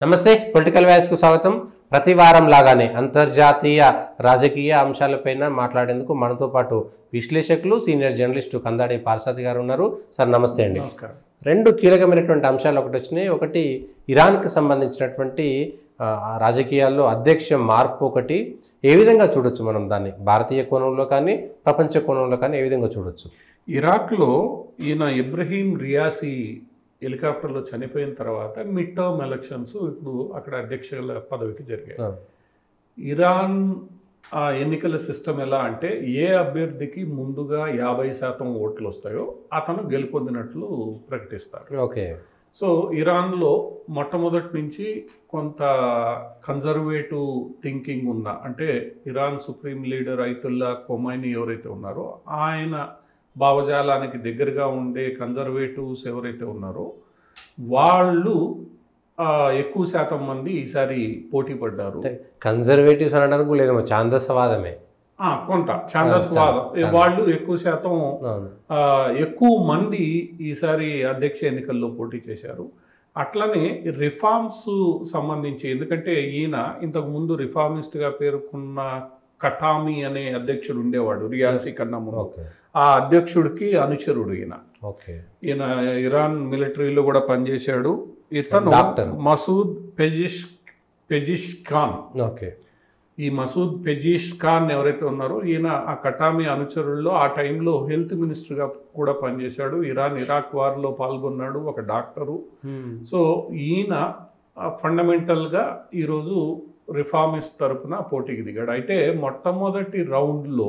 నమస్తే పొలిటికల్ వ్యాస్కు స్వాగతం ప్రతి వారం లాగానే అంతర్జాతీయ రాజకీయ అంశాలపైన మాట్లాడేందుకు మనతో పాటు విశ్లేషకులు సీనియర్ జర్నలిస్టు కందాడి పార్సాది గారు ఉన్నారు సార్ నమస్తే అండి నమస్కారం రెండు కీలకమైనటువంటి అంశాలు ఒకటి వచ్చినాయి ఒకటి ఇరాన్కి సంబంధించినటువంటి ఆ, ఆ రాజకీయాల్లో అధ్యక్ష మార్పు ఒకటి ఏ విధంగా చూడొచ్చు మనం దాన్ని భారతీయ కోణంలో కానీ ప్రపంచ కోణంలో కానీ ఏ విధంగా చూడొచ్చు ఇరాక్లో ఈయన ఇబ్రహీం రియాసీ హెలికాప్టర్లో చనిపోయిన తర్వాత మిడ్ టర్మ్ ఎలక్షన్స్ ఇప్పుడు అక్కడ అధ్యక్షుల పదవికి జరిగాయి ఆ, ఇరాన్ ఆ ఎన్నికల సిస్టమ్ ఎలా అంటే ఏ అభ్యర్థికి ముందుగా యాభై శాతం ఓట్లు వస్తాయో అతను గెలుపొందినట్లు ప్రకటిస్తారు ఓకే సో ఇరాన్లో మొట్టమొదటి నుంచి కొంత కన్జర్వేటివ్ థింకింగ్ ఉన్న అంటే Iran supreme leader Ayatollah Khomeini ఎవరైతే ఉన్నారో ఆయన భావజాలానికి దగ్గరగా ఉండే కన్జర్వేటివ్స్ ఎవరైతే ఉన్నారో వాళ్ళు ఆ, ఎక్కువ శాతం మంది ఈసారి పోటీ పడ్డారు అంటే కన్జర్వేటివ్స్ అనడానికి లేదేమో ఛాందసవాదమే ఆ, కొంత ఛాందస్వాదం ఛాందస్. వాళ్ళు ఎక్కువ శాతం అవును ఆ, ఎక్కువ మంది ఈసారి అధ్యక్ష ఎన్నికల్లో పోటీ చేశారు అట్లనే రిఫార్మ్స్ సంబంధించి ఎందుకంటే ఈయన ఇంతకు ముందు రిఫార్మిస్ట్గా పేర్కొన్న కటామి అనే అధ్యక్షుడు ఉండేవాడు రియాసీ కన్నా ముందు ఓకే ఆ అధ్యక్షుడికి అనుచరుడు ఈయన ఓకే ఈయన ఇరాన్ మిలిటరీలో కూడా పనిచేశాడు ఇతను doctor. Masoud Pezeshkian Pezeshkian okay ఈ మసూద్ పెజీష్ ఖాన్ ఎవరైతే ఉన్నారో ఈయన ఆ కటామి అనుచరుల్లో ఆ టైంలో హెల్త్ మినిస్టర్గా కూడా పనిచేశాడు ఇరాన్ ఇరాక్ వార్లో పాల్గొన్నాడు ఒక డాక్టరు సో ఈయన ఫండమెంటల్గా ఈరోజు రిఫార్మిస్ట్ తరపున పోటీకి దిగాడు అయితే మొట్టమొదటి రౌండ్లో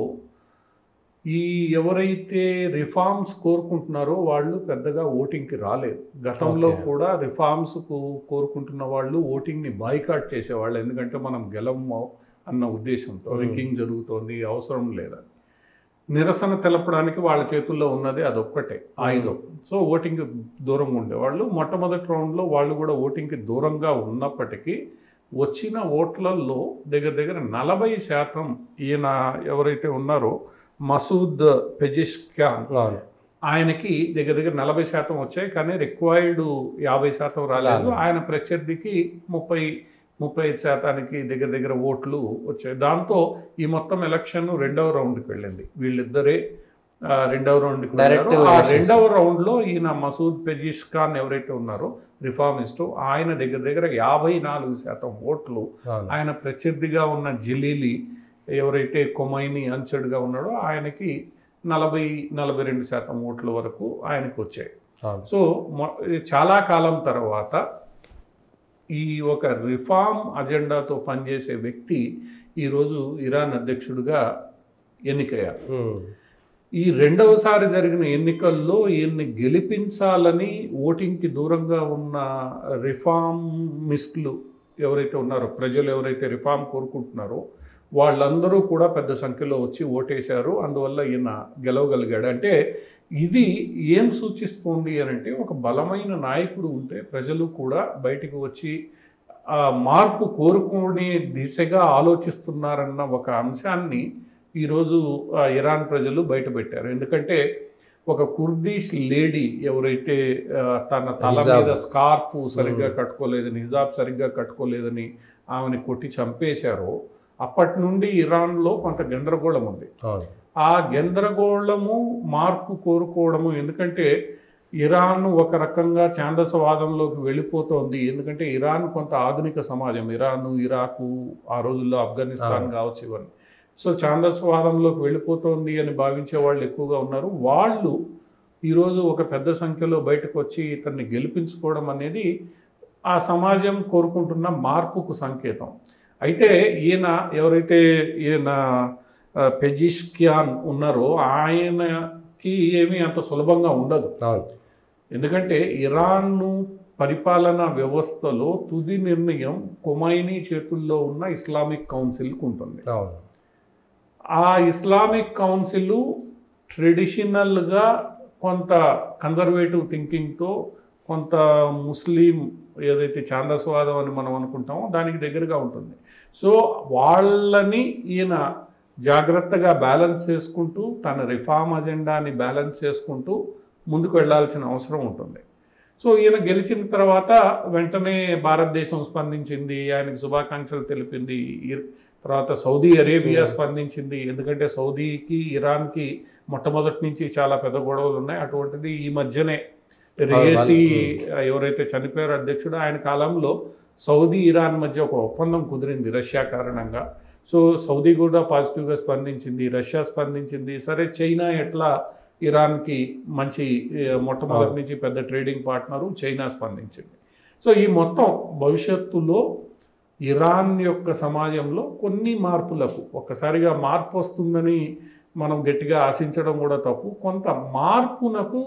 ఈ ఎవరైతే రిఫార్మ్స్ కోరుకుంటున్నారో వాళ్ళు పెద్దగా ఓటింగ్కి రాలేదు గతంలో Okay. కూడా రిఫార్మ్స్ కోరుకుంటున్న వాళ్ళు ఓటింగ్ని బాయ్కాట్ చేసేవాళ్ళు ఎందుకంటే మనం గెలము అన్న ఉద్దేశంతో Hmm. రిగ్గింగ్ జరుగుతోంది అవసరం లేదని నిరసన తెలపడానికి వాళ్ళ చేతుల్లో ఉన్నది అదొక్కటే ఆయుధం సో ఓటింగ్ దూరంగా ఉండేవాళ్ళు మొట్టమొదటి రౌండ్లో వాళ్ళు కూడా ఓటింగ్కి దూరంగా ఉన్నప్పటికీ వచ్చిన ఓట్లలో దగ్గర దగ్గర నలభై శాతం ఈయన ఎవరైతే ఉన్నారో మసూద్ పెజిష్ ఖాన్ అవును ఆయనకి దగ్గర దగ్గర నలభై శాతం వచ్చాయి కానీ రిక్వైర్డ్ యాభై శాతం రాలేదు రాలేదు. ఆయన ప్రత్యర్థికి ముప్పై ముప్పై ఐదు శాతానికి దగ్గర దగ్గర ఓట్లు వచ్చాయి దాంతో ఈ మొత్తం ఎలక్షన్ రెండవ రౌండ్కి వెళ్ళింది వీళ్ళిద్దరే ఆ, రెండవ రౌండ్కి Direct వెళ్ళారు. ఆ elections. రెండవ రౌండ్లో ఈయన మసూద్ పెజీష్ ఖాన్ ఎవరైతే ఉన్నారో రిఫార్మిస్టు ఆయన దగ్గర దగ్గర యాభై నాలుగు శాతం ఓట్లు అవును ఆయన ప్రత్యర్థిగా ఉన్న జిలీలి ఎవరైతే కొమైని అంచడుగా ఉన్నాడో ఆయనకి నలభై నలభై రెండు శాతం ఓట్ల వరకు ఆయనకు వచ్చాయి అవును సో మొ- చాలా కాలం తర్వాత ఈ ఒక రిఫార్మ్ అజెండాతో పనిచేసే వ్యక్తి ఈరోజు ఇరాన్ అధ్యక్షుడిగా ఎన్నికయ్యారు ఉమ్. ఈ రెండవసారి జరిగిన ఎన్నికల్లో ఈయన్ని గెలిపించాలని ఓటింగ్కి దూరంగా ఉన్న రిఫార్మిస్టులు ఎవరైతే ఉన్నారో ప్రజలు ఎవరైతే రిఫార్మ్ కోరుకుంటున్నారో వాళ్ళందరూ కూడా పెద్ద సంఖ్యలో వచ్చి ఓటేశారు అందువల్ల ఈయన గెలవగలిగాడు అంటే ఇది ఏం సూచిస్తుంది అని అంటే ఒక బలమైన నాయకుడు ఉంటే ప్రజలు కూడా బయటికి వచ్చి ఆ మార్పు కోరుకునే దిశగా ఆలోచిస్తున్నారన్న ఒక అంశాన్ని ఈరోజు ఆ, ఇరాన్ ప్రజలు బయటపెట్టారు ఎందుకంటే ఒక కుర్దీష్ లేడీ ఎవరైతే ఆ, తన తల హిజాబ్. మీద స్కార్ఫ్ సరిగ్గా కట్టుకోలేదని హిజాబ్ సరిగ్గా కట్టుకోలేదని ఆమెని కొట్టి చంపేశారో అప్పటి నుండి ఇరాన్లో కొంత గందరగోళం ఉంది అవును ఆ గందరగోళము మార్పు కోరుకోవడము ఎందుకంటే ఇరాన్ ఒక రకంగా ఛాందసవాదంలోకి వెళ్ళిపోతోంది ఎందుకంటే ఇరాన్ కొంత ఆధునిక సమాజం ఇరాను ఇరాకు ఆ రోజుల్లో ఆఫ్ఘనిస్తాన్ ఆ. కావచ్చు ఇవన్నీ సో ఛాందసవాదంలోకి వెళ్ళిపోతోంది అని భావించే వాళ్ళు ఎక్కువగా ఉన్నారు వాళ్ళు ఈరోజు ఒక పెద్ద సంఖ్యలో బయటకు వచ్చి ఇతన్ని గెలిపించుకోవడం అనేది ఆ సమాజం కోరుకుంటున్న మార్పుకు సంకేతం అయితే ఈయన ఎవరైతే ఈయన ఆ, పెజిష్కియాన్ ఉన్నారో ఆయనకి ఏమీ అంత సులభంగా ఉండదు అవును ఎందుకంటే ఇరాన్ను పరిపాలనా వ్యవస్థలో తుది నిర్ణయం కొమైనీ చేతుల్లో ఉన్న ఇస్లామిక్ కౌన్సిల్కి ఉంటుంది అవును ఆ ఇస్లామిక్ కౌన్సిల్ ట్రెడిషనల్గా కొంత కన్జర్వేటివ్ థింకింగ్తో కొంత ముస్లిం ఏదైతే ఛాందస్వాదం అని మనం అనుకుంటామో దానికి దగ్గరగా ఉంటుంది సో వాళ్ళని ఈయన జాగ్రత్తగా బ్యాలెన్స్ చేసుకుంటూ తన రిఫార్మ్ అజెండాని బ్యాలెన్స్ చేసుకుంటూ ముందుకు వెళ్ళాల్సిన అవసరం ఉంటుంది సో ఈయన గెలిచిన తర్వాత వెంటనే భారతదేశం స్పందించింది ఆయనకు శుభాకాంక్షలు తెలిపింది ఈ- తర్వాత సౌదీ అరేబియా Hmm. స్పందించింది ఎందుకంటే సౌదీకి ఇరాన్కి మొట్టమొదటి నుంచి చాలా పెద్ద గొడవలు ఉన్నాయి అటువంటిది ఈ మధ్యనే రేసి ఎవరైతే చనిపోయారో అధ్యక్షుడు ఆయన కాలంలో సౌదీ ఇరాన్ మధ్య ఒక ఒప్పందం కుదిరింది రష్యా కారణంగా సో సౌదీ కూడా పాజిటివ్గా స్పందించింది రష్యా స్పందించింది సరే చైనా ఎట్లా ఇరాన్కి మంచి ఏ, మొట్టమొదటి అవును. నుంచి పెద్ద ట్రేడింగ్ పార్ట్నరు చైనా స్పందించింది సో ఈ మొత్తం భవిష్యత్తులో ఇరాన్ యొక్క సమాజంలో కొన్ని మార్పులకు ఒక్కసారిగా మార్పు వస్తుందని మనం గట్టిగా ఆశించడం కూడా తప్పు కొంత మార్పునకు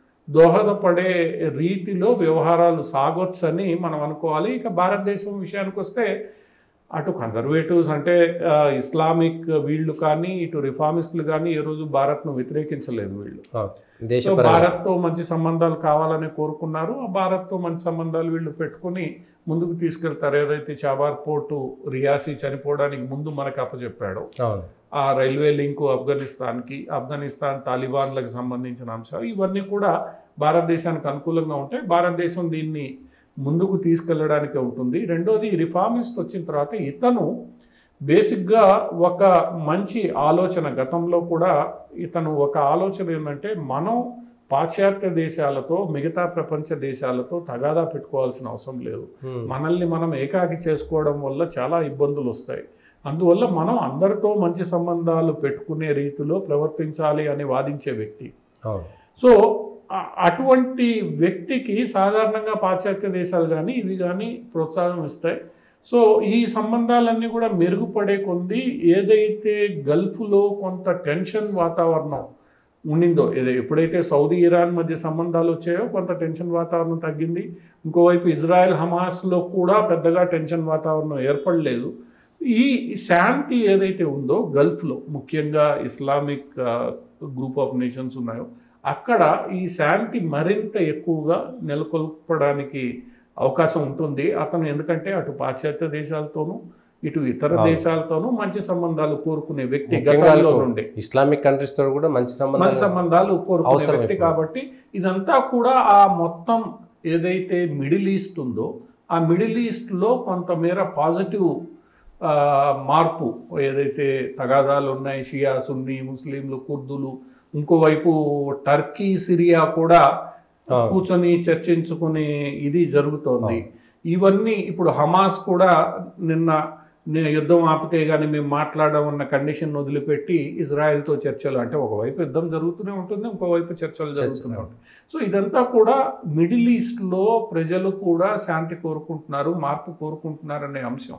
దోహదపడే రీతిలో వ్యవహారాలు సాగొచ్చని మనం అనుకోవాలి ఇక భారతదేశం విషయానికి వస్తే అటు కన్జర్వేటివ్స్ అంటే ఆ, ఇస్లామిక్ వీళ్ళు కానీ ఇటు రిఫార్మిస్టులు కానీ ఏ రోజు భారత్ను వ్యతిరేకించలేదు వీళ్ళు సో దేశపరంగా భారత్తో మంచి సంబంధాలు కావాలని కోరుకున్నారు ఆ భారత్తో మంచి సంబంధాలు వీళ్ళు పెట్టుకుని ముందుకు తీసుకెళ్తారు ఏదైతే చాబార్ పోర్టు రియాసీ చనిపోవడానికి ముందు మనకు అప్పచెప్పాడో అవును ఆ రైల్వే లింకు ఆఫ్ఘనిస్తాన్కి ఆఫ్ఘనిస్తాన్ తాలిబాన్లకు సంబంధించిన అంశాలు ఇవన్నీ కూడా భారతదేశానికి అనుకూలంగా ఉంటాయి భారతదేశం దీన్ని ముందుకు తీసుకెళ్ళడానికి ఉంటుంది రెండోది రిఫార్మిస్ట్ వచ్చిన తర్వాత ఇతను బేసిక్గా ఒక మంచి ఆలోచన గతంలో కూడా ఇతను ఒక ఆలోచన ఏంటంటే మనం పాశ్చాత్య దేశాలతో మిగతా ప్రపంచ దేశాలతో తగాదా పెట్టుకోవాల్సిన అవసరం లేదు Hmm. మనల్ని మనం ఏకాకి చేసుకోవడం వల్ల చాలా ఇబ్బందులు వస్తాయి అందువల్ల మనం అందరితో మంచి సంబంధాలు పెట్టుకునే రీతిలో ప్రవర్తించాలి అని వాదించే వ్యక్తి అవును సో ఆ- అటువంటి వ్యక్తికి సాధారణంగా పాశ్చాత్య దేశాలు కానీ ఇవి కానీ ప్రోత్సాహం ఇస్తాయి సో ఈ సంబంధాలన్నీ కూడా మెరుగుపడే కొంది ఏదైతే గల్ఫ్లో కొంత టెన్షన్ వాతావరణం ఉండిందో ఏదో ఎప్పుడైతే సౌదీ ఇరాన్ మధ్య సంబంధాలు వచ్చాయో కొంత టెన్షన్ వాతావరణం తగ్గింది ఇంకోవైపు ఇజ్రాయెల్ హమాస్లో కూడా పెద్దగా టెన్షన్ వాతావరణం ఏర్పడలేదు ఈ శాంతి ఏదైతే ఉందో గల్ఫ్లో ముఖ్యంగా ఇస్లామిక్ గ్రూప్ ఆఫ్ నేషన్స్ ఉన్నాయో అక్కడ ఈ శాంతి మరింత ఎక్కువగా నెలకొల్పడానికి అవకాశం ఉంటుంది అతను ఎందుకంటే అటు పాశ్చాత్య దేశాలతోనూ ఇటు ఇతర అవును. దేశాలతోనూ మంచి సంబంధాలు కోరుకునే వ్యక్తి ముఖ్యంగా గతంలో వాళ్ళకు నుండి ఇస్లామిక్ కంట్రీస్ తో కూడా మంచి మంచి సంబంధాలు సంబంధాలు కోరుకునే అవసరం వ్యక్తి ఎక్కువ. కాబట్టి ఇదంతా కూడా ఆ మొత్తం ఏదైతే మిడిల్ ఈస్ట్ ఉందో ఆ మిడిల్ ఈస్ట్లో కొంతమేర పాజిటివ్ ఆ, మార్పు ఏదైతే తగాదాలు ఉన్నాయి షియా సున్నీ ముస్లింలు కుర్దులు ఇంకోవైపు టర్కీ సిరియా కూడా అవును. కూర్చొని చర్చించుకునే ఇది జరుగుతోంది ఇవన్నీ ఇప్పుడు హమాస్ కూడా నిన్న నే- యుద్ధం ఆపితే కానీ మేము మాట్లాడమన్న కండిషన్ వదిలిపెట్టి ఇజ్రాయెల్తో చర్చలు అంటే ఒకవైపు యుద్ధం జరుగుతూనే ఉంటుంది ఇంకోవైపు చర్చలు జరుగుతూనే ఉంటాయి సో ఇదంతా కూడా మిడిల్ ఈస్ట్లో ప్రజలు కూడా శాంతి కోరుకుంటున్నారు మార్పు కోరుకుంటున్నారనే అంశం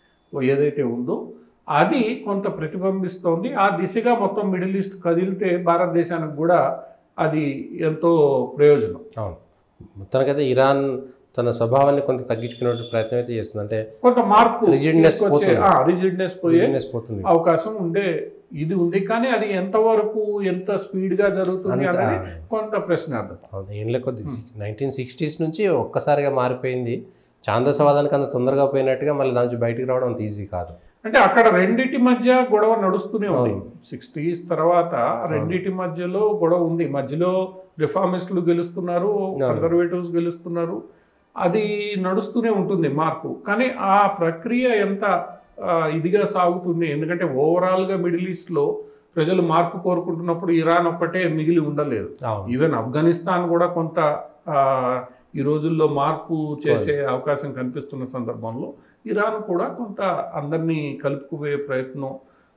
ఏదైతే ఉందో అది కొంత ప్రతిబింబిస్తోంది ఆ దిశగా మొత్తం మిడిల్ ఈస్ట్ కదిలితే భారతదేశానికి కూడా అది ఎంతో ప్రయోజనం అవును మొత్తానికైతే ఇరాన్ తన స్వభావాన్ని కొంత తగ్గించుకునే ప్రయత్నం అయితే చేస్తుంది అంటే కొంత మార్పు Rigidness పోతుంది. రిజిడ్నెస్ పోయే business పోతుంది అవకాశం ఉండే ఇది ఉంది కానీ అది ఎంతవరకు ఎంత స్పీడ్ గా జరుగుతుంది అంత- అనేది కొంత ప్రశ్నార్థం అవును, ఏళ్ళ కొద్ది నైన్టీన్ సిక్స్టీస్ నుంచి ఒక్కసారిగా మారిపోయింది ఛాందసవాదానికి అంత తొందరగా పోయినట్టుగా మళ్ళీ దాని నుంచి బయటికి రావడం అంత ఈజీ కాదు అంటే అక్కడ రెండిటి మధ్య గొడవ నడుస్తూనే ఉంది అవును. సిక్స్టీస్ తర్వాత రెండిటి మధ్యలో గొడవ ఉంది మధ్యలో రిఫార్మిస్టులు గెలుస్తున్నారు అవును. కన్జర్వేటివ్స్ గెలుస్తున్నారు అది నడుస్తూనే ఉంటుంది మార్పు కానీ ఆ ప్రక్రియ ఎంత ఆ, ఇదిగా సాగుతుంది ఎందుకంటే ఓవరాల్గా మిడిల్ ఈస్ట్లో ప్రజలు మార్పు కోరుకుంటున్నప్పుడు ఇరాన్ ఒక్కటే మిగిలి ఉండలేదు అవును ఈవెన్ ఆఫ్ఘనిస్తాన్ కూడా కొంత ఆ, ఈ రోజుల్లో మార్పు చేసే అవకాశం కనిపిస్తున్న సందర్భంలో ఇరాన్ కూడా కొంత అందరినీ కలుపుకుపోయే ప్రయత్నం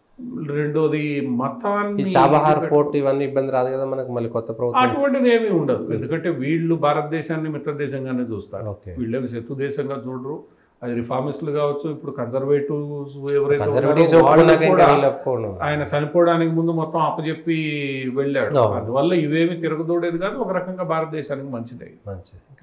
రెండోది ఈ మతాన్ని చాబహార్ పోర్ట్ ఇవన్నీ ఇబ్బంది రాదు కదా మనకు మళ్ళీ కొత్త ప్రభుత్వం అటువంటిది ఏమీ ఉండదు ఎందుకంటే వీళ్ళు భారతదేశాన్ని మిత్ర దేశంగానే చూస్తారు ఓకే వీళ్ళేమి శత్రు దేశంగా చూడరు అది రిఫార్మిస్టులు కావచ్చు ఇప్పుడు కన్జర్వేటివ్స్ ఎవరైతే కన్జర్వేటివ్స్ ఉన్నారో వాళ్ళు ఒప్పుకున్నాక ఇంకా కూడా వీళ్ళు ఒప్పుకోను ఆయన చనిపోవడానికి ముందు మొత్తం అప్పచెప్పి వెళ్ళాడు అవును. అందువల్ల ఇవేమి తిరగదోడేది కాదు ఒక రకంగా భారతదేశానికి మంచిదే మంచిది